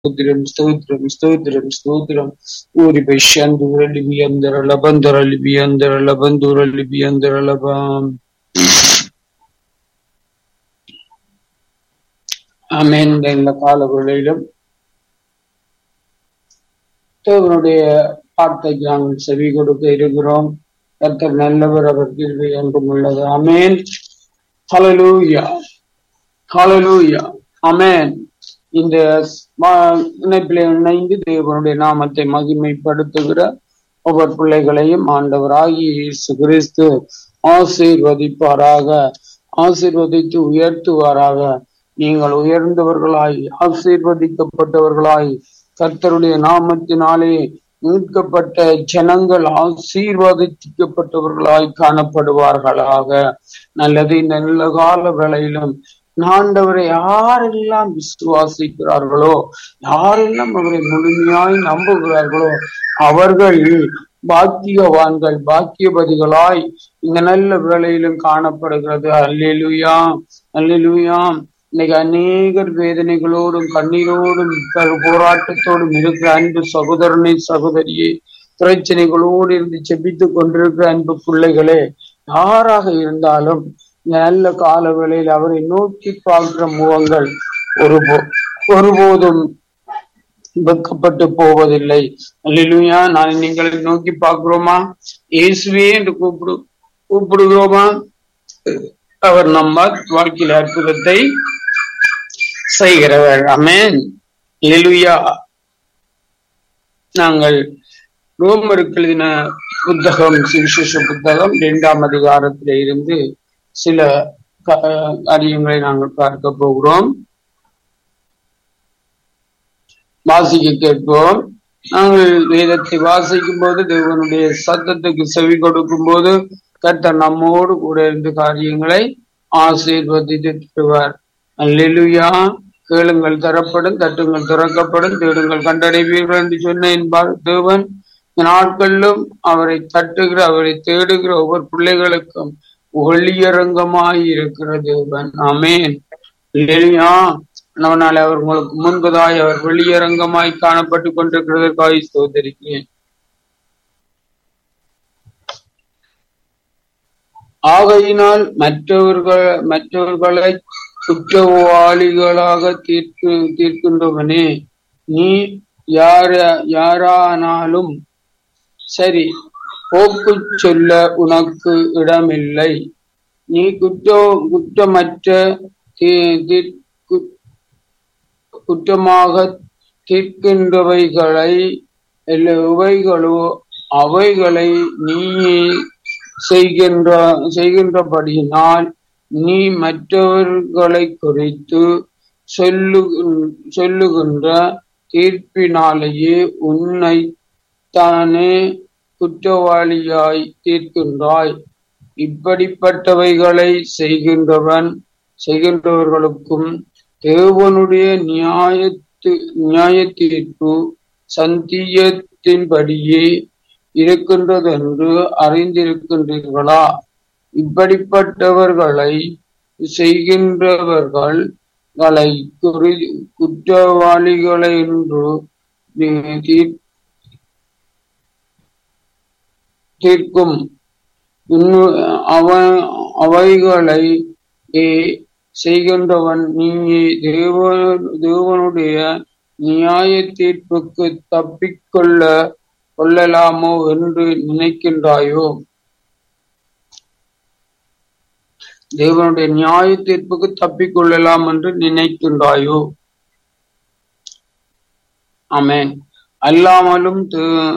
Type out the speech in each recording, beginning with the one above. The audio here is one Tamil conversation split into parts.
స్తోత్రం స్తోత్రం స్తోత్రం స్తోత్రం ఊరి పశ్యందుర లిబియందర లబందర లిబియందర లబందుర లిబియందర లబాం ஆமென் இந்த கால வேளையிலும் தேவனுடைய வார்த்தைக்கு நாங்கள் செவி கொடுக்க இருக்கிறோம் கர்த்தர் நல்லவர் அவர் கிருபை என்றும் உள்ளது அமேன் ஹalleluya ஹalleluya அமேன் இந்த ம- இணைப்பிலே இணைந்து தேவனுடைய நாமத்தை மகிமைப்படுத்துகிற ஒவ்வொரு பிள்ளைகளையும் ஆண்டவராகிய இயேசு கிறிஸ்து ஆசீர்வதிப்பாராக ஆசீர்வதித்து உயர்த்துவாராக நீங்கள் உயர்ந்தவர்களாய் ஆசீர்வதிக்கப்பட்டவர்களாய் கர்த்தருடைய நாமத்தினாலே மீட்கப்பட்ட ஜனங்கள் ஆசீர்வதிக்கப்பட்டவர்களாய் காணப்படுவார்களாக நல்லது இந்த நல்ல கால வேளையிலும் ஆண்டவரை யாரெல்லாம் விசுவாசிக்கிறார்களோ யாரெல்லாம் அவரை முழுமையாய் நம்புகிறார்களோ அவர்கள் பாக்கியவான்கள் பாக்கியபதிகளாய் இந்த நல்ல வேளையிலும் காணப்படுகிறது அல்லேலுயா அல்லேலுயா இன்னைக்கு அநேகர் வேதனைகளோடும் கண்ணீரோடும் ப- போராட்டத்தோடும் இருக்கிற அன்பு சகோதரனை சகோதரியே பிரச்சனைகளோடு இருந்து செபித்துக் கொண்டிருக்கிற அன்பு பிள்ளைகளே யாராக இருந்தாலும் இந்த நல்ல கால வேளையில் அவரை நோக்கி பார்க்கிற முகங்கள் ஒருபோ ஒருபோதும் வெக்கப்பட்டு போவதில்லை அல்லேலூயா நான் நீங்களை நோக்கி பார்க்கிறோமா இயேசுவே என்று கூப்பிடு கூப்பிடுகிறோமா அவர் நம்ம வாழ்க்கையில் அற்புதத்தை செய்கிறவர் அமேன் அல்லேலூயா நாங்கள் ரோமருக்கு எழுதின புத்தகம் சுவிசேஷ புத்தகம் இரண்டாம் அதிகாரத்திலே இருந்து சில க- காரியங்களை நாங்கள் பார்க்க போகிறோம் வாசிக்க கேட்போம் நாங்கள் வேதத்தை வாசிக்கும் போது தேவனுடைய சத்தத்துக்கு செவி கொடுக்கும் போது கர்த்தர் நம்மோடு கூட இருந்து காரியங்களை ஆசீர்வதித்து தருவார் அல்லேலூயா கேளுங்கள் தரப்படும் தட்டுங்கள் திறக்கப்படும் தேடுங்கள் கண்டடைவீர்கள் என்று சொன்ன என்பார் தேவன் இந்த நாட்களிலும் அவரை தட்டுகிற அவரை தேடுகிற ஒவ்வொரு பிள்ளைகளுக்கும் ஒளியரங்கமாய் இருக்கிற தேவன் ஆமென் இல்லையா அவனால் அவர் உங்களுக்கு முன்பதாய் அவர் வெளியரங்கமாய் காணப்பட்டு கொண்டிருக்கிறதற்காக சோதரிக்கிறேன் ஆகையினால் மற்றவர்கள் மற்றவர்களை குற்றவாளிகளாக தீர்க்கு தீர்க்கின்றவனே நீ யார யாரானாலும் சரி போக்கு சொல்ல உனக்கு இடமில்லை நீ குற்ற குற்றமற்ற தீ- தீர்- கு- குற்றமாக தீர்க்கின்றவைகளை இல்ல இவைகளோ அவைகளை நீயே செய்கின்ற செய்கின்றபடியினால் நீ மற்றவர்களை குறித்து சொல்லு சொல்லுகின்ற தீர்ப்பினாலேயே உன்னை தானே குற்றவாளியாய் தீர்க்கின்றாய் இப்படிப்பட்டவைகளை செய்கின்றவன் செய்கின்றவர்களுக்கும் தேவனுடைய நியாயத்து நியாய தீர்ப்பு சந்தியத்தின்படியே இருக்கின்றதென்று அறிந்திருக்கின்றீர்களா இப்படிப்பட்டவர்களை செய்கின்றவர்களை குறி குற்றவாளிகளை என்று தீர் தீர்க்கும் இன்னும் அவன் அவைகளை ஏ செய்கின்றவன் நீயே தேவ தேவனுடைய நியாய தீர்ப்புக்கு தப்பிக்கொள்ள கொள்ளலாமோ என்று நினைக்கின்றாயோ தேவனுடைய நியாய தீர்ப்புக்கு தப்பிக்கொள்ளலாம் என்று நினைக்கின்றாயோ ஆமென் அல்லாமலும் தே-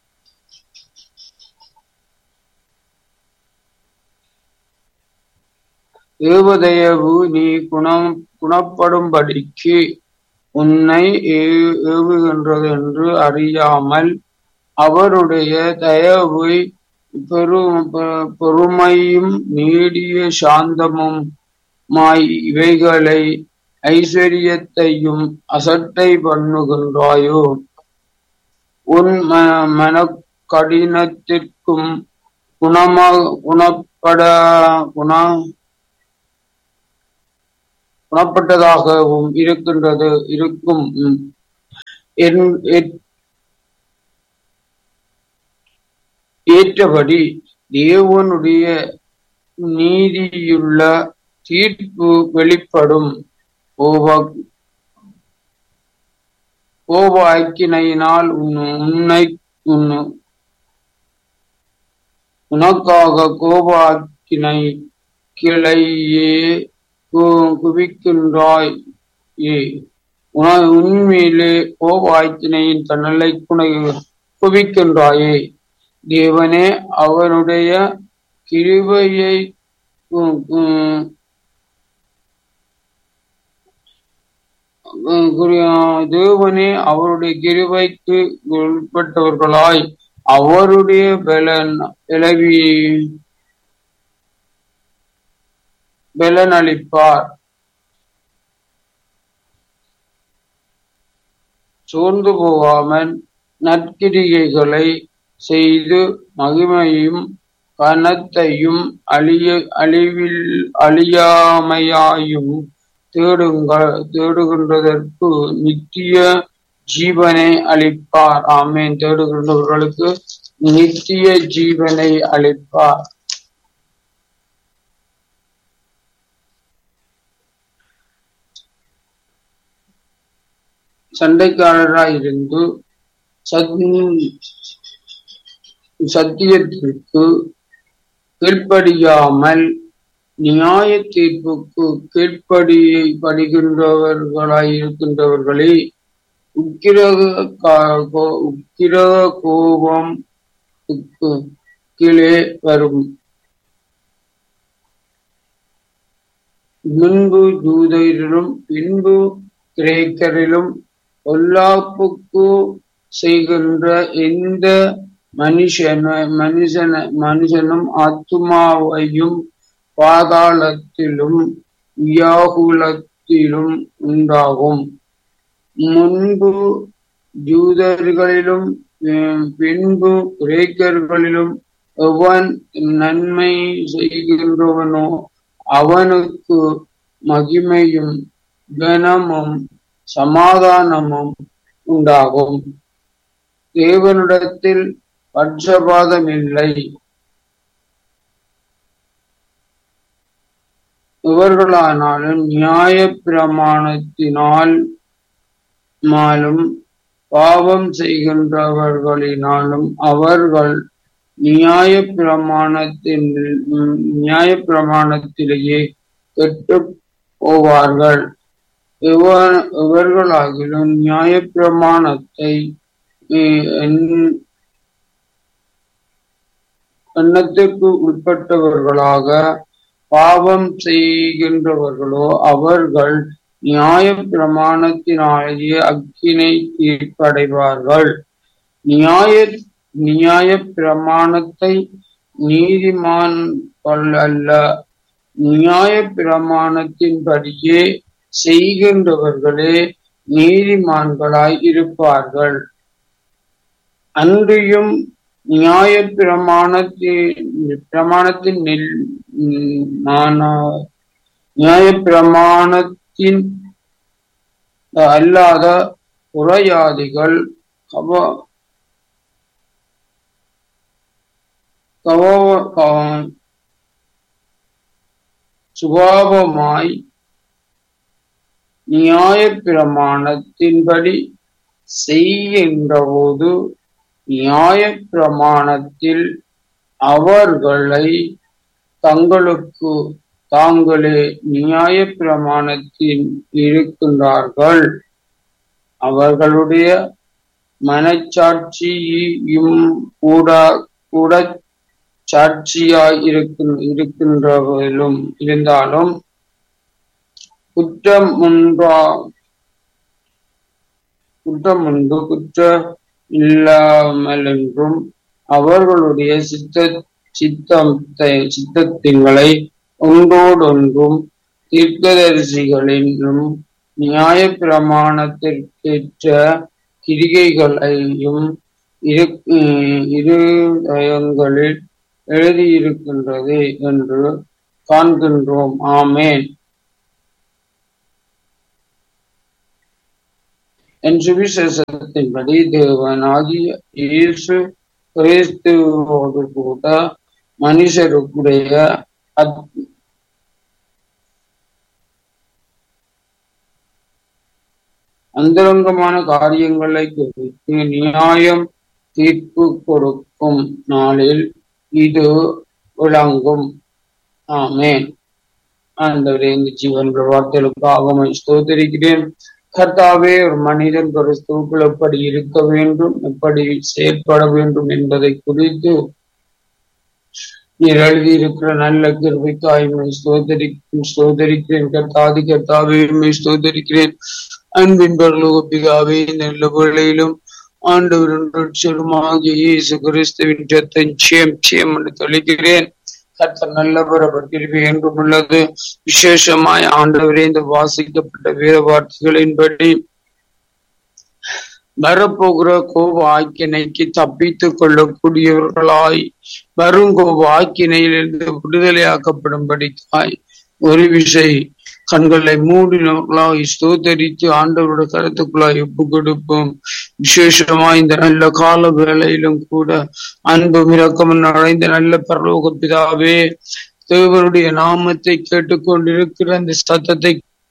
தேவதயவு நீ குணம் குணப்படும்படிக்கு உன்னை ஏ- ஏவுகின்றது என்று அறியாமல் அவருடைய தயவை பெரும் பெ- பொறுமையும் நீடிய சாந்தமும் மாய் இவைகளை ஐஸ்வர்யத்தையும் அசட்டை பண்ணுகின்றாயோ உன் ம- மனக்கடினத்திற்கும் குணமா குணப்பட குண குணப்பட்டதாகவும் இருக்கின்றது இருக்கும் ம். என்- ஏற்- ஏற்றபடி தேவனுடைய நீதியுள்ள தீர்ப்பு வெளிப்படும் கோப கோப அக்கினையினால் உன்- உன்னை உன் உனக்காக கோப அக்கினை கிளையே கு- குவிக்கின்றாய் ஏ உன- உன்மேலே கோப ஆக்கினையின் தன்னலை குனை குவிக்கின்றாயே தேவனே அவனுடைய கிருபையை கு- கு- குறி- தேவனே அவருடைய கிருபைக்கு உட்பட்டவர்களாய் அவருடைய பலன் விளைவி பலனளிப்பார் சோர்ந்து போகாமல் நற்கிரிகைகளை செய்து மகிமையும் கனத்தையும் அழிய அழிவில் அழியாமையாயும் தேடுங்கள் தேடுகின்றதற்கு நித்திய ஜீவனை அளிப்பார் ஆமேன் தேடுகின்றவர்களுக்கு நித்திய ஜீவனை அளிப்பார் சண்டைக்காரராய் இருந்து சத் சத்தியத்திற்கு கீழ்ப்படியாமல் நியாய தீர்ப்புக்கு கீழ்ப்படி படுகின்றவர்களாய் இருக்கின்றவர்களே உக்கிரக கா- கோ- உக்கிரக கோபம் கீழே வரும் முன்பு ஜூதையரிலும் பின்பு கிரேக்கரிலும் பொல்லாப்புக்கு செய்கின்ற எந்த மனுஷன மனுஷன மனுஷனும் ஆத்துமாவையும் பாதாளத்திலும் வியாகுலத்திலும் உண்டாகும் முன்பு ஜூதர்களிலும் அஹ், பின்பு கிரேக்கர்களிலும் எவன் நன்மை செய்கின்றவனோ அவனுக்கு மகிமையும் கனமும் சமாதானமும் உண்டாகும் தேவனிடத்தில் பட்சபாதம் இல்லை இவர்களானாலும் நியாய பிரமாணத்தினால் மாலும் பாவம் செய்கின்றவர்களினாலும் அவர்கள் நியாய பிரமாணத்தின் நியாய பிரமாணத்திலேயே கெட்டு போவார்கள் இவர் இவர்களாகிலும் நியாய பிரமாணத்தை எண்ணத்திற்கு உட்பட்டவர்களாக பாவம் செய்கின்றவர்களோ அவர்கள் நியாய பிரமாணத்தினாலேயே அக்கினை தீர்ப்படைவார்கள் நியாய நியாய பிரமாணத்தை நீதிமான் அல்ல நியாய பிரமாணத்தின்படியே செய்கின்றவர்களே நீதிமான்களாய் இருப்பார்கள் அன்றியும் நியாய பிரமாணத்தின் பிரமாணத்தின் நெல் நியாய பிரமாணத்தின் அல்லாத உரையாதிகள் கவ கவ சுபாவமாய் நியாய பிரமாணத்தின்படி செய்கின்ற போது நியாய பிரமாணத்தில் அவர்களை தங்களுக்கு தாங்களே நியாய பிரமாணத்தில் இருக்கின்றார்கள் அவர்களுடைய மனச்சாட்சியும் கூட கூட சாட்சியாய் இருக்கின்றவர்களும் இருந்தாலும் குற்றம் ஒன்றா குற்றம் உண்டு குற்ற இல்லாமல் என்றும் அவர்களுடைய சித்த சித்தத்தை சித்தத்தின்களை ஒன்றோடொன்றும் தீர்க்கதரிசிகளிலும் நியாய பிரமாணத்திற்கேற்ற கிரிகைகளையும் இரு இருதயங்களில் எழுதியிருக்கின்றது என்று காண்கின்றோம் ஆமேன் என் சுவிசேஷத்தின்படி தேவனாகிய இயேசு கிறிஸ்துவோடு கூட மனுஷருக்குடைய அத்- அந்தரங்கமான காரியங்களை குறித்து நியாயம் தீர்ப்பு கொடுக்கும் நாளில் இது விளங்கும் ஆமென் ஆண்டவரே இந்த ஜீவன் வார்த்தைகளுக்காக உம்மை ஸ்தோத்திரிக்கிறேன் கர்த்தாவே ஒரு மனிதன் கிறிஸ்துவுக்குள் எப்படி இருக்க வேண்டும் எப்படி செயற்பட வேண்டும் என்பதை குறித்து நீர் எழுதியிருக்கிற நல்ல கிருபைக்காய் உம்மை ஸ்தோத்தரிக்கும் ஸ்தோத்தரிக்கிறேன் கர்த்தாதி கர்த்தாவே உம்மை ஸ்தோத்தரிக்கிறேன் அன்பின் பரலோக பிதாவே இந்த நல்ல வேளையிலும் ஆண்டவரின் செருமாகிய இயேசு கிறிஸ்துவின் ரத்தம் சேம் சேம் என்று தெளிக்கிறேன் கர்த்தர் நல்லவர் அவர் கிருபை என்றும் உள்ளது விசேஷமாய் ஆண்டவரே இந்த வாசிக்கப்பட்ட வேத வார்த்தைகளின்படி வரப்போகிற கோப ஆக்கினைக்கு தப்பித்துக் கொள்ளக்கூடியவர்களாய் வரும் கோப ஆக்கினையிலிருந்து விடுதலையாக்கப்படும்படிக்காய் ஒரு விசை கண்களை மூடினவர்களாய் ஸ்தோத்தரித்து ஆண்டவருடைய கருத்துக்குள்ளாய் ஒப்பு கொடுப்போம் விசேஷமா இந்த நல்ல கால வேளையிலும் கூட அன்பும் இரக்கமும் நிறைந்த நல்ல பரலோக பிதாவே தேவனுடைய நாமத்தை கேட்டுக்கொண்டிருக்கிற அந்த சத்தத்தை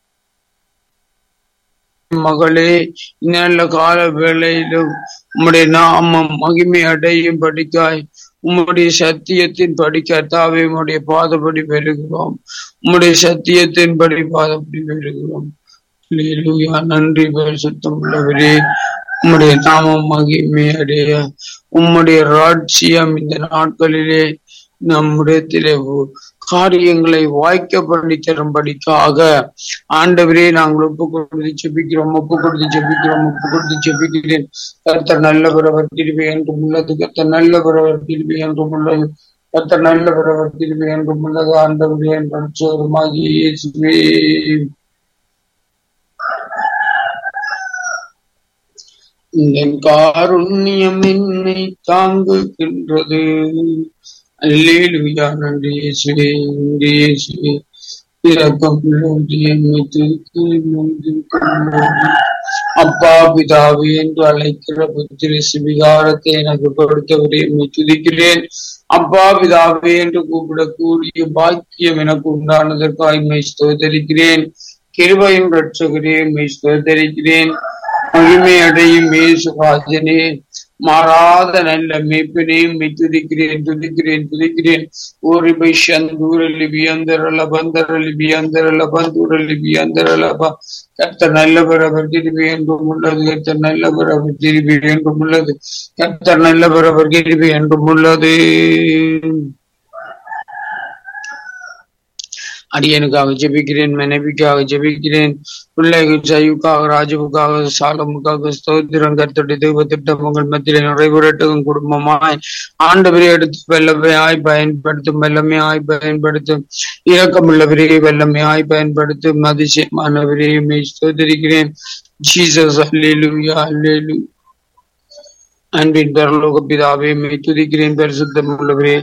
மகளே இந்த நல்ல கால வேளையிலும் உம்முடைய நாமம் மகிமை அடையும் படிக்காய் உம்முடைய சத்தியத்தின் படிக்கத்தாவே உம்முடைய பாதப்படி பெறுகிறோம் உம்முடைய சத்தியத்தின் படி பாதப்படி பெறுகிறோம் அல்லேலூயா நன்றி சுத்தம் உள்ளவரே உம்முடைய நாமம் மகிமை அடைய உம்முடைய ராட்சியம் இந்த நாட்களிலே நம்மிடத்திலே ஒ- காரியங்களை வாய்க்க பண்ணி தரும்படிக்காக ஆண்டவரே நாங்கள் ஒப்பு கொடுத்து ஜெபிக்கிறோம் ஒப்பு கொடுத்து ஜெபிக்கிறோம் ஒப்பு கொடுத்து ஜெபிக்கிறேன் கர்த்தர் நல்லவர் அவர் திரும்பி என்றும் உள்ளது கர்த்தர் நல்லவர் அவர் திரும்பி என்றும் உள்ளது கர்த்தர் நல்லவர் அவர் திரும்பி என்றும் உள்ளது ஆண்டவரே என்ற சோருமாகி இயேசுவே என் காருண்யம் என்னை தாங்குகின்றது அல்லேலூயா நன்றி இயேசுவே நன்றி இயேசுவே இரக்கம் உள்ளது என்னை திருத்தி நன்றி கொள்ளும். அப்பா பிதாவே என்று அழைக்கிற புத்திர சிவிகாரத்தை எனக்கு கொடுத்தவரை என்னை துதிக்கிறேன் அப்பா பிதாவே என்று கூப்பிடக்கூடிய பாக்கியம் எனக்கு உண்டானதற்காக மை ஸ்தோதரிக்கிறேன் கிருபையும் ரட்சகரே மை ஸ்தோதரிக்கிறேன் மகிமை அடையும் மேசுராஜனே மாறாத நல்ல மேய்ப்பினையும் மெய் துதிக்கிறேன் துதிக்கிறேன் துதிக்கிறேன் ஒரு பைஷந்தூரலி பியந்தரல பந்தரலி பியந்தரல பந்தூரலி பியந்தரல கர்த்த நல்லவர் அவர் திரும்பி என்றும் உள்ளது கர்த்தர் நல்லவர் அவர் திரும்பி என்றும் உள்ளது கர்த்தர் நல்லவர் அவர் திரும்பி என்றும் உள்ளது அடியனுக்காக ஜெபிக்கிறேன் மனைவிக்காக ஜெபிக்கிறேன் பிள்ளைகள் ஜெயுக்காக ராஜுவுக்காக சாலமுக்காக ஸ்தோத்திரம் கர்த்தருடைய தெய்வ திட்டம் உங்கள் மத்தியிலே நிறைவேறட்டும் குடும்பமாய் ஆண்டவரை எடுத்து வெள்ளமையாய் பயன்படுத்தும் வெள்ளமையாய் பயன்படுத்தும் இரக்கமுள்ளவரையை வெள்ளமையாய் பயன்படுத்தும் அதிசயமானவரையுமே ஸ்தோத்திரிக்கிறேன் ஜீசஸ் அல்லேலூயா அல்லேலு அன்பின் பரலோக பிதாவே மெய் துதிக்கிறேன் பரிசுத்தம் உள்ளவரே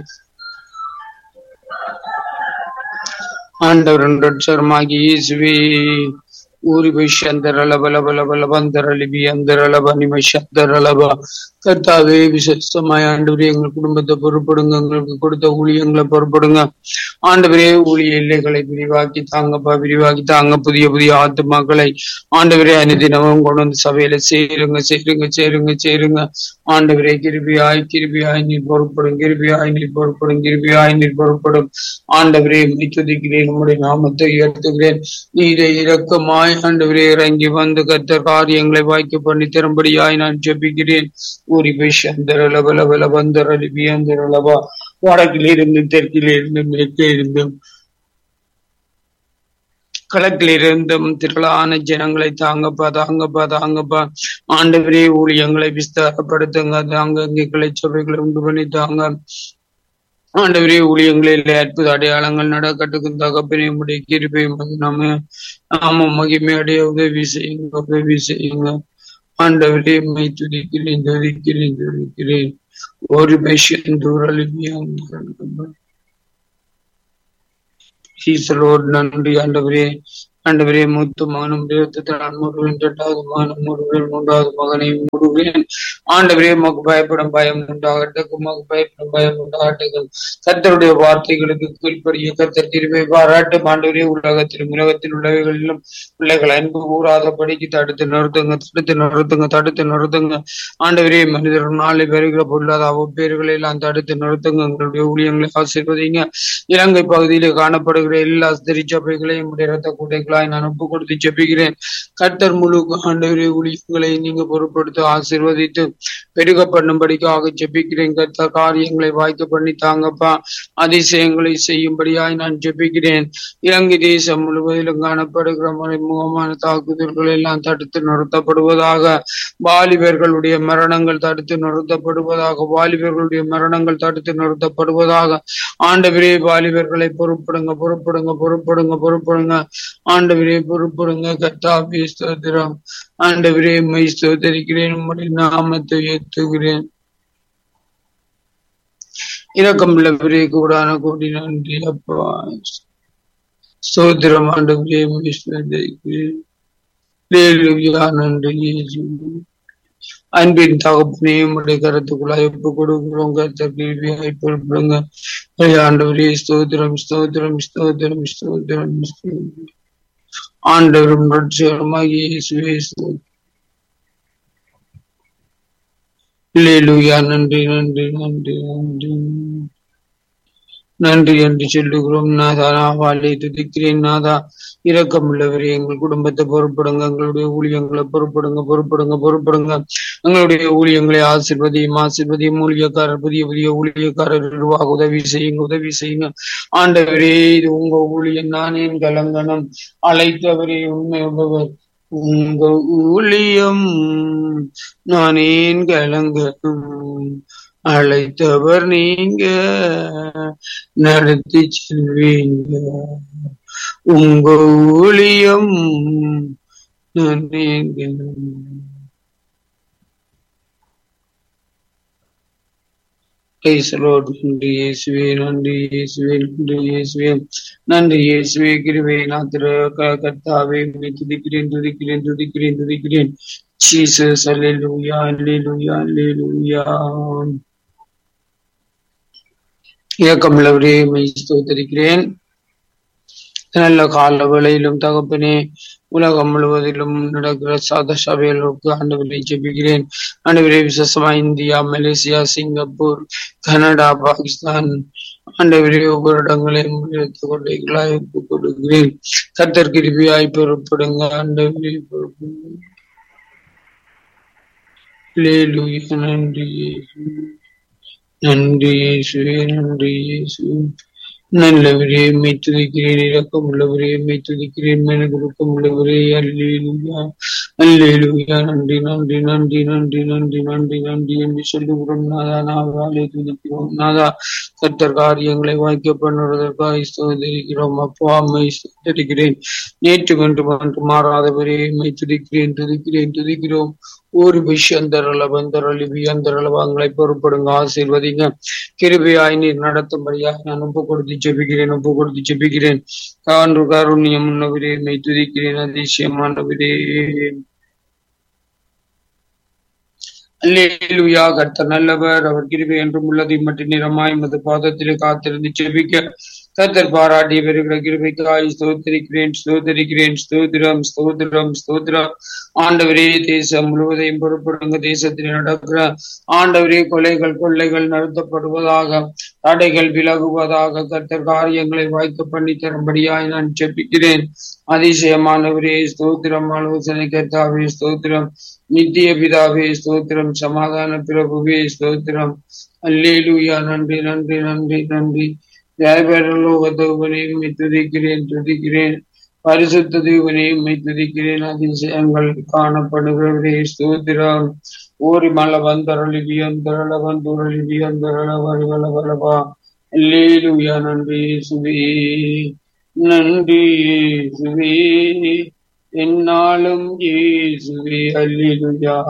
ஆண்டவர் ரட்சகருமாகி இயேசுவே ஊரி பல பல பல பல பந்தரலிபி அந்தரலப நிமிஷந்தரலபா கர்த்தாவே விசேஷமாய் ஆண்டவரே எங்கள் குடும்பத்தை பொறுப்படுங்க எங்களுக்கு கொடுத்த ஊழியங்களை பொறுப்படுங்க ஆண்டவரே ஊழிய எல்லைகளை விரிவாக்கி தாங்கப்பா விரிவாக்கி தாங்க புதிய புதிய ஆத்துமாக்களை ஆண்டவரே அனுதினமும் கொண்டு வந்து சபையில சேருங்க சேருங்க சேருங்க சேருங்க ஆண்டவரே கிருபியாய் கிருபியாய் நீர் பொறுப்படும் கிருபியாய் நீர் பொறுப்படும் கிருபியாய் நீர் பொறுப்படும் ஆண்டவரே துதிக்கிறேன் உம்முடைய நாமத்தை உயர்த்துகிறேன் நீரை இரக்கமாய் ஆண்டவரே இறங்கி வந்து கத்த காரியங்களை வாய்க்க பண்ணி தரும்படியாய் நான் ஜெபிக்கிறேன் ஊரி பேஷந்தர லபல பல பந்தர லிபியந்தர லபா வடக்கிலிருந்து தெற்கிலிருந்து மேற்கிலிருந்தும் கிழக்கிலிருந்தும் திரளான ஜனங்களை தாங்கப்பா தாங்கப்பா தாங்கப்பா ஆண்டவரே ஊழியங்களை விஸ்தாரப்படுத்துங்க தாங்க அங்கே கிளைச்சபைகளை உண்டு பண்ணி தாங்க ஆண்டவரே ஊழியங்களில் அற்புத அடையாளங்கள் நடக்கட்டுக்கும் தகப்பனே உடைய கிருபை நாம நாம மகிமை அடைய உதவி செய்யுங்க உதவி செய்யுங்க ஆண்டவரே மை துதிக்கிறேன் துதிக்கிறேன் துதிக்கிறேன் ஒரு பைஷன் தூரலிபியா நன்றி ஆண்டவரே ஆண்டவரே மூத்த மகனும் இருபத்தி முருகன் இரண்டாவது மகனும் முருகன் மூன்றாவது மகனை முருகன் ஆண்டவரே உமக்கு பயப்படும் பயம் உண்டாகட்டும் உமக்கு பயப்படும் பயம் உண்டாகட்டும் கர்த்தருடைய வார்த்தைகளுக்கு கீழ்ப்படிய கர்த்தர் திரும்பி பாராட்டும் ஆண்டவரே உலகத்திலும் உலகத்தில் உள்ளவைகளிலும் பிள்ளைகள் அன்பு கூறாதபடிக்கு தடுத்து நிறுத்துங்க தடுத்து நிறுத்துங்க தடுத்து நிறுத்துங்க ஆண்டவரே மனிதர் நாளை வருகிற பொருளாத அவ்வப்பேர்களை எல்லாம் தடுத்து நிறுத்துங்க எங்களுடைய ஊழியங்களை ஆசீர்வதிங்க இலங்கை பகுதியிலே காணப்படுகிற எல்லா திருச்சபைகளையும் உடைய ரத்த கூட்டைகளாய் நான் ஒப்பு கொடுத்து ஜெபிக்கிறேன் கர்த்தர் முழு ஆண்டவரே ஊழியங்களை நீங்க பொருட்படுத்த ஆசீர்வதித்து பெருக பண்ணும்படிக்காக ஜெபிக்கிறேன் கர்த்தர் காரியங்களை வாய்க்க பண்ணி தாங்கப்பா அதிசயங்களை செய்யும்படியாய் நான் ஜெபிக்கிறேன் இலங்கை தேசம் முழுவதிலும் காணப்படுகிற மறைமுகமான தாக்குதல்கள் எல்லாம் தடுத்து நிறுத்தப்படுவதாக வாலிபர்களுடைய மரணங்கள் தடுத்து நிறுத்தப்படுவதாக வாலிபர்களுடைய மரணங்கள் தடுத்து நிறுத்தப்படுவதாக ஆண்டவரே வாலிபர்களை பொறுப்படுங்க பொறுப்படுங்க பொறுப்படுங்க பொறுப்படுங்க ஆண்டவரே பொறுப்படுங்க கர்த்தாவே ஸ்தோத்திரம் ஆண்டவரே மை ஸ்தோத்தரிக்கிறேன் உம்முடைய நாமத்தை ஏத்துகிறேன் இரக்கம் உள்ளவரே கூடான கூடி நன்றி அப்பா ஸ்தோத்திரம் ஆண்டவரே மை ஸ்தோத்தரிக்கிறேன் ஹalleluya நன்றி இயேசுவே அன்பின் தகப்பனே உடைய கருத்துக்குள்ளாய் ஒப்பு கொடுக்கிறோம் கருத்தை பொறுப்படுங்க ஆண்டவரே ஸ்தோத்திரம் ஸ்தோத்திரம் ஸ்தோத்திரம் ஸ்தோத்திரம் ஸ்தோத்திரம் ஆண்டவரும் ரட்சகருமாகிய இயேசுவே ஸ்தோத்திரம் ஹalleluya நன்றி நன்றி நன்றி நன்றி நன்றி என்று சொல்லுகிறோம் நாதா நாவாலை துதிக்கிறேன் நாதா இரக்கமுள்ளவரே எங்கள் குடும்பத்தை பொறுப்படுங்க எங்களுடைய ஊழியங்களை பொறுப்படுங்க பொறுப்படுங்க பொறுப்படுங்க எங்களுடைய ஊழியங்களை ஆசிர்வதியும் ஆசிர்வதியும் ஊழியக்காரர் புதிய புதிய ஊழியக்காரர் உருவாக உதவி செய்யுங்க உதவி செய்யுங்க ஆண்டவரே இது உங்க ஊழியம் நானேன் கலங்கனம் அழைத்தவரே உண்மை உள்ளவர் உங்க ஊழியம் நானேன் கலங்கனம் அழைத்தவர் நீங்க நடத்தி செல்வீங்க உங்க ஊழியம் நன்றீங்க நன்றி இயேசுவே நன்றி இயேசுவே நன்றி இயேசுவே நன்றி இயேசுவே கிருவே நான் திரு கர்த்தாவே துதிக்கிறேன் துதிக்கிறேன் துதிக்கிறேன் துதிக்கிறேன் ஜீசஸ் அல்லேலூயா அல்லேலூயா அல்லேலூயா இயக்கமுள்ளவரே மெய் ஸ்தோத்தரிக்கிறேன் நல்ல கால வேளையிலும் தகப்பனே உலகம் முழுவதிலும் நடக்கிற சாத சபைகளுக்கு ஆண்டவரை ஜெபிக்கிறேன் ஆண்டவரே விசேஷமா India Malaysia Singapore Canada Pakistan ஆண்டவரே ஒவ்வொரு இடங்களையும் எடுத்து கொள்ளைகளாய் ஒப்புக் கொடுக்கிறேன் கத்தர் கிருபியாய் பொறுப்படுங்க ஆண்டவரே பொறுப்புங்க நன்றி நன்றி இயேசுவே நன்றி இயேசுவே நல்லவரே மெய் துதிக்கிறேன் இரக்கம் உள்ளவரே மெய் துதிக்கிறேன் மெனகுருக்கம் உள்ளவரே அல்லேலுயா அல்லேலுயா நன்றி நன்றி நன்றி நன்றி நன்றி நன்றி நன்றி என்று சொல்லுகிறோம் நாதா நாவாலே துதிக்கிறோம் நாதா கர்த்தர் காரியங்களை வாய்க்க பண்ணுவதற்காக ஸ்தோதரிக்கிறோம் அப்பா அம்மை ஸ்தோதரிக்கிறேன் நேற்று கண்டு வந்து மாறாதவரே மெய் துதிக்கிறேன் துதிக்கிறேன் துதிக்கிறோம் ஒரு விஷயந்தரள வந்தரளி வியந்தரளவங்களை பொறுப்படுங்க ஆசீர்வதிங்க கிருபியாய் நீர் நடத்தும்படியாக நான் ஒப்பு கொடுத்து ஜெபிக்கிறேன் ஒப்பு கொடுத்து ஜெபிக்கிறேன் கான்று காருண்யம் உன்னவரே மெய் துதிக்கிறேன் அதிசயமானவரே அல்லேலுயா கர்த்தர் நல்லவர் அவர் கிருபை என்றும் உள்ளதை மட்டும் நிறமாய் மது பாதத்திலே காத்திருந்து ஜெபிக்க கர்த்தர் பாராட்டிய வருகிற கிருபைக்காய் ஸ்தோத்தரிக்கிறேன் ஸ்தோத்தரிக்கிறேன் ஸ்தோத்திரம் ஸ்தோத்திரம் ஸ்தோத்திரம் ஆண்டவரே தேசம் முழுவதையும் பொறுப்படுங்க தேசத்தில் நடக்கிற ஆண்டவரே கொலைகள் கொள்ளைகள் நடத்தப்படுவதாக தடைகள் விலகுவதாக கர்த்தர் காரியங்களை வாய்க்க பண்ணி தரும்படியாய் நான் ஜெபிக்கிறேன் அதிசயமானவரே ஸ்தோத்திரம் ஆலோசனை கர்த்தாவே ஸ்தோத்திரம் நித்திய பிதாவே ஸ்தோத்திரம் சமாதான பிரபுவே ஸ்தோத்திரம் அல்லேலூயா நன்றி நன்றி நன்றி நன்றி ஜெயபரலோகத்தவனையும் துதிக்கிறேன் துதிக்கிறேன் பரிசுத்த தேவனையும் துதிக்கிறேன் அதிசயங்கள் காணப்படுகிறவரே ஸ்தோத்திரம் ஓரி மல வந்தரளி வியந்தரள வந்துரளி வியந்தரள வருவல வலவா அல்லேலூயா நன்றி சுவே நன்றி சுவே என்னாலும் ஏசுவே அல்லேலூயா